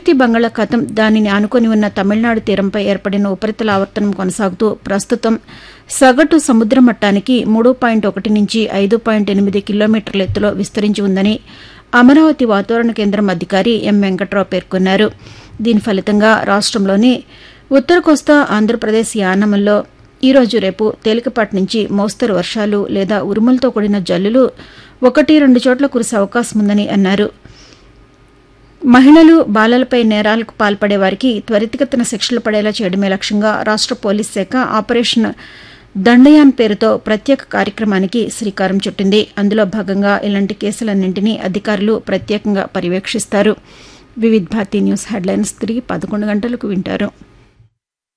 నైరుతి బంగాళాఖాతం దానిని ఆనుకొని ఉన్న తమిళనాడు తీరంపై ఏర్పడిన ఉపరితల ఆవర్తనం కొనసాగుతూ ప్రస్తుతం సగటు సముద్ర మట్టానికి మూడు పాయింట్ ఒకటి నుంచి ఐదు పాయింట్ ఎనిమిది కిలోమీటర్ల ఎత్తులో విస్తరించి ఉందని అమరావతి వాతావరణ కేంద్రం అధికారి ఎం వెంకట్రావు పేర్కొన్నారు దీని ఫలితంగా రాష్ట్రంలోని ఉత్తర కోస్తా ఆంధ్రప్రదేశ్ యానముల్లో ఈరోజు రేపు తేలికపాటి నుంచి మోస్తరు వర్షాలు లేదా ఉరుములతో కూడిన జల్లులు ఒకటి రెండు చోట్ల కురిసే అవకాశం ఉందని అన్నారు మహిళలు బాలలపై నేరాలకు పాల్పడే వారికి త్వరితగతిన శిక్షలు పడేలా చేయడమే లక్ష్యంగా రాష్ట్ర పోలీస్ శాఖ ఆపరేషన్ దండయాన్ పేరుతో ప్రత్యేక కార్యక్రమానికి శ్రీకారం చుట్టింది అందులో భాగంగా ఇలాంటి కేసులన్నింటినీ అధికారులు ప్రత్యేకంగా పర్యవేక్షిస్తారు వివిధ్ భారతి న్యూస్ హెడ్లైన్స్ తిరిగి పదకొండు గంటలకు వింటారు